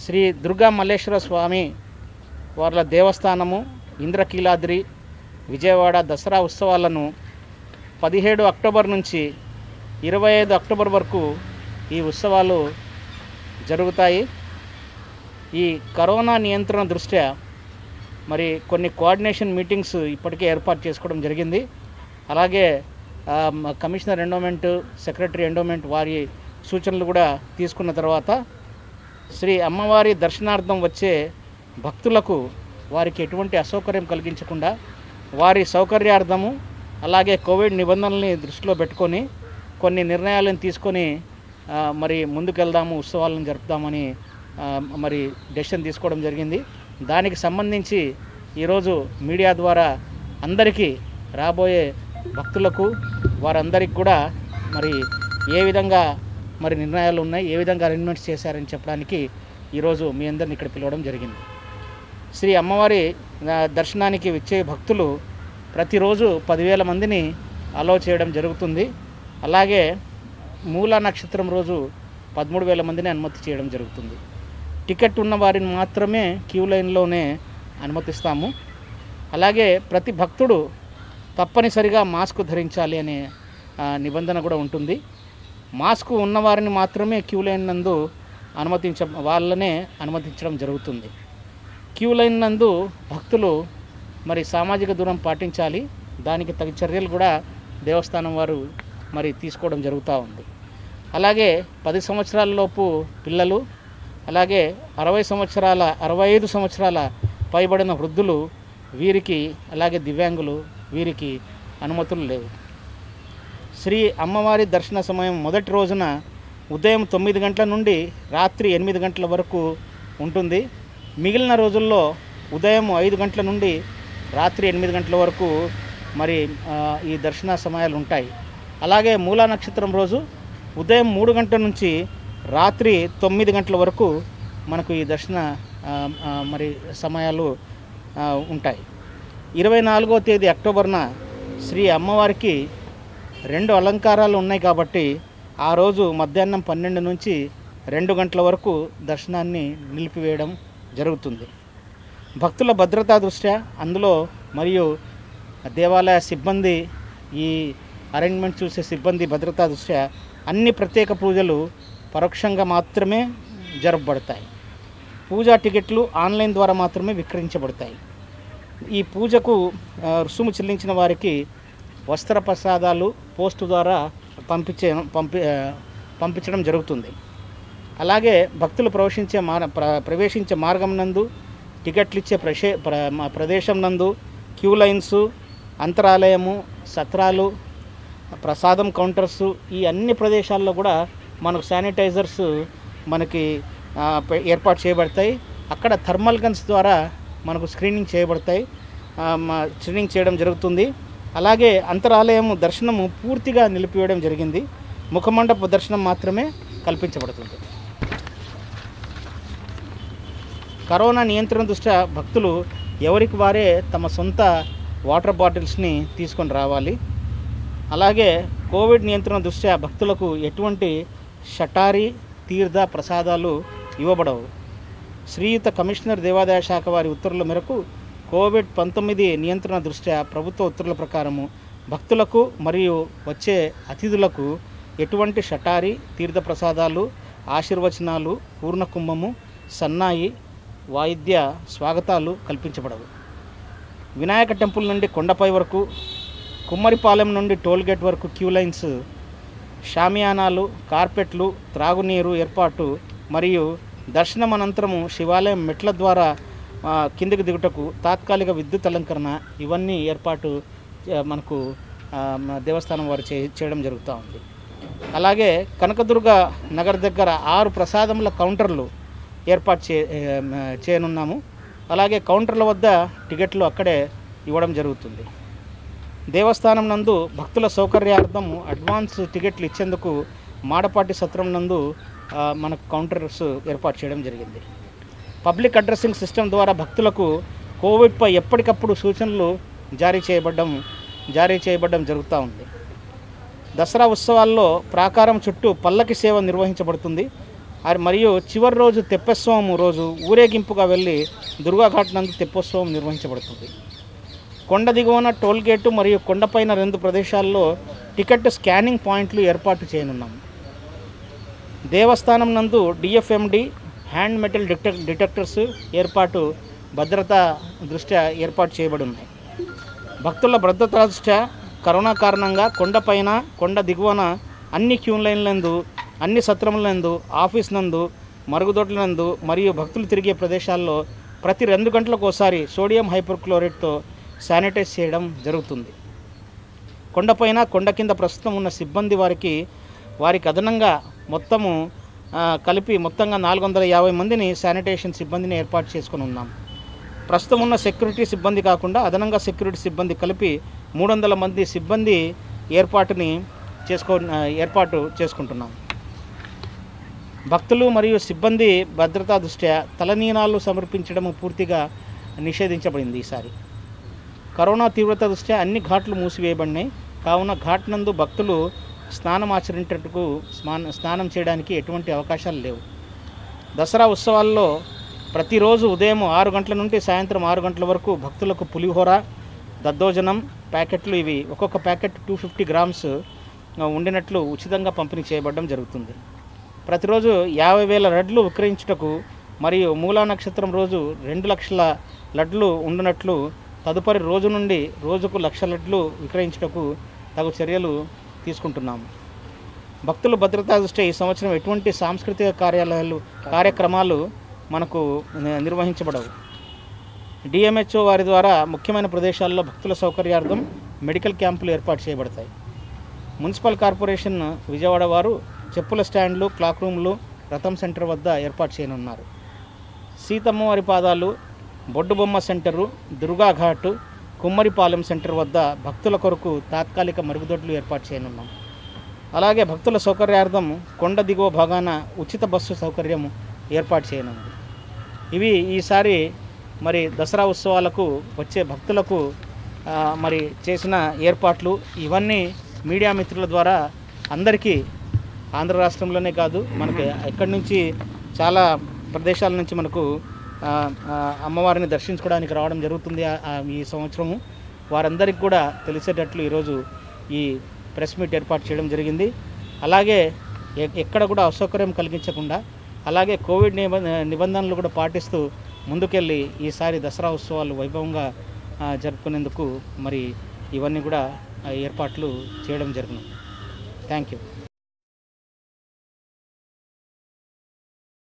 శ్రీ దుర్గా మల్లేశ్వర స్వామి వాళ్ళ దేవస్థానము ఇంద్రకీలాద్రి విజయవాడ దసరా ఉత్సవాలను పదిహేడు అక్టోబర్ నుంచి ఇరవై ఐదు అక్టోబర్ వరకు ఈ ఉత్సవాలు జరుగుతాయి ఈ కరోనా నియంత్రణ దృష్ట్యా మరి కొన్ని కోఆర్డినేషన్ మీటింగ్స్ ఇప్పటికే ఏర్పాటు చేసుకోవడం జరిగింది అలాగే ఆ, మ- కమిషనర్ ఎండోమెంట్ సెక్రటరీ ఎండోమెంట్ వారి సూచనలు కూడా తీసుకున్న తర్వాత శ్రీ అమ్మవారి దర్శనార్థం వచ్చే భక్తులకు వారికి ఎటువంటి అసౌకర్యం కలిగించకుండా వారి సౌకర్యార్థము అలాగే కోవిడ్ నిబంధనల్ని దృష్టిలో పెట్టుకొని కొన్ని నిర్ణయాలను తీసుకొని ఆ, మరి ముందుకెళ్దాము ఉత్సవాలను జరుపుదామని ఆ, మరి డెసిషన్ తీసుకోవడం జరిగింది దానికి సంబంధించి ఈరోజు మీడియా ద్వారా అందరికీ రాబోయే భక్తులకు వారందరికీ కూడా మరి ఏ విధంగా మరి నిర్ణయాలు ఉన్నాయి ఏ విధంగా అరేంజ్మెంట్స్ చేశారని చెప్పడానికి ఈరోజు మీ అందరిని ఇక్కడ పిలవడం జరిగింది శ్రీ అమ్మవారి ఆ, దర్శనానికి వచ్చే భక్తులు ప్రతిరోజు పదివేల మందిని అలో చేయడం జరుగుతుంది అలాగే మూల నక్షత్రం రోజు పదమూడు వేల మందిని అనుమతి చేయడం జరుగుతుంది టికెట్ ఉన్న వారిని మాత్రమే క్యూ లైన్లోనే అనుమతిస్తాము అలాగే ప్రతి భక్తుడు తప్పనిసరిగా మాస్క్ ధరించాలి అనే ఆ, నిబంధన కూడా ఉంటుంది మాస్క్ ఉన్నవారిని మాత్రమే క్యూ లైన్ నందు అనుమతించ వాళ్ళనే అనుమతించడం జరుగుతుంది క్యూ లైన్ నందు భక్తులు మరి సామాజిక దూరం పాటించాలి దానికి తగిన చర్యలు కూడా దేవస్థానం వారు మరి తీసుకోవడం జరుగుతూ ఉంది అలాగే పది సంవత్సరాల లోపు పిల్లలు అలాగే అరవై సంవత్సరాల అరవై ఐదు సంవత్సరాల పైబడిన వృద్ధులు వీరికి అలాగే దివ్యాంగులు వీరికి అనుమతులు లేవు శ్రీ అమ్మవారి దర్శన సమయం మొదటి రోజున ఉదయం తొమ్మిది గంటల నుండి రాత్రి ఎనిమిది గంటల వరకు ఉంటుంది మిగిలిన రోజుల్లో ఉదయం ఐదు గంటల నుండి రాత్రి ఎనిమిది గంటల వరకు మరి ఆ, ఈ దర్శన సమయాలు ఉంటాయి అలాగే మూలా నక్షత్రం రోజు ఉదయం మూడు గంటల నుంచి రాత్రి తొమ్మిది గంటల వరకు మనకు ఈ దర్శన ఆ, ఆ, మరి సమయాలు ఆ, ఉంటాయి ఇరవై నాలుగో తేదీ అక్టోబర్న శ్రీ అమ్మవారికి రెండు అలంకారాలు ఉన్నాయి కాబట్టి ఆ రోజు మధ్యాహ్నం పన్నెండు నుంచి రెండు గంటల వరకు దర్శనాన్ని నిలిపివేయడం జరుగుతుంది భక్తుల భద్రతా దృష్ట్యా అందులో మరియు దేవాలయ సిబ్బంది ఈ అరేంజ్మెంట్ చూసే సిబ్బంది భద్రతా దృష్ట్యా అన్ని ప్రత్యేక పూజలు పరోక్షంగా మాత్రమే జరపబడతాయి పూజా టికెట్లు ఆన్లైన్ ద్వారా మాత్రమే విక్రయించబడతాయి ఈ పూజకు ఆ, రుసుము చెల్లించిన వారికి వస్త్ర ప్రసాదాలు పోస్టు ద్వారా పంపించే పంపి ఆ, పంపించడం జరుగుతుంది అలాగే భక్తులు ప్రవేశించే మార్ ప్ర ప్రవేశించే మార్గం నందు టికెట్లు ఇచ్చే ప్రశే ప్ర మా ప్రదేశం నందు క్యూ లైన్స్ అంతరాలయము సత్రాలు ప్రసాదం కౌంటర్స్ ఈ అన్ని ప్రదేశాల్లో కూడా మనకు శానిటైజర్స్ మనకి ఆ, పె- ఏర్పాటు చేయబడతాయి అక్కడ థర్మల్ గన్స్ ద్వారా మనకు స్క్రీనింగ్ చేయబడతాయి ఆ, మ- స్క్రీనింగ్ చేయడం జరుగుతుంది అలాగే అంతరాలయం దర్శనము పూర్తిగా నిలిపివేయడం జరిగింది ముఖమండప దర్శనం మాత్రమే కల్పించబడుతుంది కరోనా నియంత్రణ దృష్ట్యా భక్తులు ఎవరికి వారే తమ సొంత వాటర్ బాటిల్స్ని తీసుకొని రావాలి అలాగే కోవిడ్ నియంత్రణ దృష్ట్యా భక్తులకు ఎటువంటి షటారి తీర్థ ప్రసాదాలు ఇవ్వబడవు శ్రీయుత కమిషనర్ దేవాదాయ శాఖ వారి ఉత్తర్వుల మేరకు కోవిడ్ పంతొమ్మిది నియంత్రణ దృష్ట్యా ప్రభుత్వ ఉత్తర్వుల ప్రకారము భక్తులకు మరియు వచ్చే అతిథులకు ఎటువంటి షటారి తీర్థ ప్రసాదాలు ఆశీర్వచనాలు పూర్ణ కుంభము సన్నాయి వాయిద్య స్వాగతాలు కల్పించబడవు వినాయక టెంపుల్ నుండి కొండపై వరకు కుమ్మరిపాలెం నుండి టోల్గేట్ వరకు క్యూ లైన్స్ షామియానాలు కార్పెట్లు త్రాగునీరు ఏర్పాటు మరియు దర్శనం అనంతరము శివాలయం మెట్ల ద్వారా ఆ, కిందికి దిగుటకు తాత్కాలిక విద్యుత్ అలంకరణ ఇవన్నీ ఏర్పాటు ఆ, మనకు ఆ, మన దేవస్థానం వారు చే చేయడం జరుగుతూ ఉంది అలాగే కనకదుర్గ నగర్ దగ్గర ఆరు ప్రసాదముల కౌంటర్లు ఏర్పాటు చే ఏ, మ, చేయనున్నాము అలాగే కౌంటర్ల వద్ద టికెట్లు అక్కడే ఇవ్వడం జరుగుతుంది దేవస్థానం నందు భక్తుల సౌకర్యార్థం అడ్వాన్స్ టికెట్లు ఇచ్చేందుకు మాడపాటి సత్రం నందు ఆ, మనకు కౌంటర్స్ ఏర్పాటు చేయడం జరిగింది పబ్లిక్ అడ్రస్సింగ్ సిస్టమ్ ద్వారా భక్తులకు కోవిడ్పై ఎప్పటికప్పుడు సూచనలు జారీ చేయబడ్డం జారీ చేయబడడం జరుగుతూ ఉంది దసరా ఉత్సవాల్లో ప్రాకారం చుట్టూ పల్లకి సేవ నిర్వహించబడుతుంది ఆ- మరియు చివరి రోజు తెప్పోత్సవం రోజు ఊరేగింపుగా వెళ్ళి దుర్గాఘాట్ నందు తెప్పోత్సవం నిర్వహించబడుతుంది కొండ దిగువన టోల్ గేటు మరియు కొండపైన రెండు ప్రదేశాల్లో టికెట్ స్కానింగ్ పాయింట్లు ఏర్పాటు చేయనున్నాం దేవస్థానం నందు DFMD hand metal detect detectors ఏర్పాటు భద్రత దృష్ట్యా ఏర్పాటు చేయబడి ఉన్నాయి భక్తుల భద్రత దృష్ట్యా కరోనా కారణంగా కొండపైన కొండ దిగువన అన్ని క్యూ లైన్లందు అన్ని సత్రములందు ఆఫీస్ నందు మరుగుదొడ్ల నందు మరియు భక్తులు తిరిగే ప్రదేశాల్లో ప్రతి రెండు గంటలకు ఒకసారి సోడియం హైపోక్లోరైడ్తో శానిటైజ్ చేయడం జరుగుతుంది కొండపైన కొండ కింద ప్రస్తుతం ఉన్న సిబ్బంది వారికి వారికి అదనంగా మొత్తము ఆ, కలిపి మొత్తంగా నాలుగు వందల యాభై మందిని శానిటేషన్ సిబ్బందిని ఏర్పాటు చేసుకొని ఉన్నాం ప్రస్తుతం ఉన్న సెక్యూరిటీ సిబ్బంది కాకుండా అదనంగా సెక్యూరిటీ సిబ్బంది కలిపి మూడు వందల మంది సిబ్బంది ఏర్పాటుని చేసుకో ఆ, ఏర్పాటు చేసుకుంటున్నాం భక్తులు మరియు సిబ్బంది భద్రతా దృష్ట్యా తలనీనాలు సమర్పించడం పూర్తిగా నిషేధించబడింది ఈసారి కరోనా తీవ్రత దృష్ట్యా అన్ని ఘాట్లు మూసివేయబడినాయి కావున ఘాట్ నందు భక్తులు స్నానం ఆచరించేందుకు స్నాన స్నానం చేయడానికి ఎటువంటి అవకాశాలు లేవు దసరా ఉత్సవాల్లో ప్రతిరోజు ఉదయం ఆరు గంటల నుండి సాయంత్రం ఆరు గంటల వరకు భక్తులకు పులిహోర దద్దోజనం ప్యాకెట్లు ఇవి ఒక్కొక్క ప్యాకెట్ టూ ఫిఫ్టీ గ్రామ్స్ ఆ, ఉండినట్లు ఉచితంగా పంపిణీ చేయబడడం జరుగుతుంది ప్రతిరోజు యాభై వేల లడ్లు విక్రయించుటకు మరియు మూలా నక్షత్రం రోజు రెండు లక్షల లడ్లు ఉండునట్లు తదుపరి రోజు నుండి రోజుకు లక్ష లడ్లు విక్రయించుటకు తగు చర్యలు తీసుకుంటున్నాము భక్తుల భద్రతా దృష్ట్యా ఈ సంవత్సరం ఎటువంటి సాంస్కృతిక కార్యాలయాలు కార్యక్రమాలు మనకు ని- నిర్వహించబడవు డిఎంహెచ్ఓ వారి ద్వారా ముఖ్యమైన ప్రదేశాల్లో భక్తుల సౌకర్యార్థం మెడికల్ క్యాంపులు ఏర్పాటు చేయబడతాయి మున్సిపల్ కార్పొరేషన్ విజయవాడ వారు చెప్పుల స్టాండ్లు క్లాక్ రూమ్లు రథం సెంటర్ వద్ద ఏర్పాటు చేయనున్నారు సీతమ్మ వారి పాదాలు బొడ్డుబొమ్మ సెంటరు దుర్గాఘాట్ కుమ్మరిపాలెం సెంటర్ వద్ద భక్తుల కొరకు తాత్కాలిక మరుగుదొడ్లు ఏర్పాటు చేయనున్నాం అలాగే భక్తుల సౌకర్యార్థం కొండ దిగువ భాగాన ఉచిత బస్సు సౌకర్యం ఏర్పాటు చేయనుంది ఇవి ఈసారి మరి దసరా ఉత్సవాలకు వచ్చే భక్తులకు ఆ, మరి చేసిన ఏర్పాట్లు ఇవన్నీ మీడియా మిత్రుల ద్వారా అందరికీ ఆంధ్ర రాష్ట్రంలోనే కాదు మనకి ఎక్కడి నుంచి చాలా ప్రదేశాల నుంచి మనకు ఆ, ఆ, అమ్మవారిని దర్శించుకోవడానికి రావడం జరుగుతుంది ఆ- ఆ ఈ సంవత్సరము వారందరికీ కూడా తెలిసేటట్లు ఈరోజు ఈ ప్రెస్ మీట్ ఏర్పాటు చేయడం జరిగింది అలాగే ఎ- ఎక్కడ కూడా అసౌకర్యం కలిగించకుండా అలాగే కోవిడ్ నిబ నిబంధనలు కూడా పాటిస్తూ ముందుకెళ్ళి ఈసారి దసరా ఉత్సవాలు వైభవంగా ఆ, జరుపుకునేందుకు మరి ఇవన్నీ కూడా ఆ, ఏర్పాట్లు చేయడం జరిగింది థ్యాంక్ యూ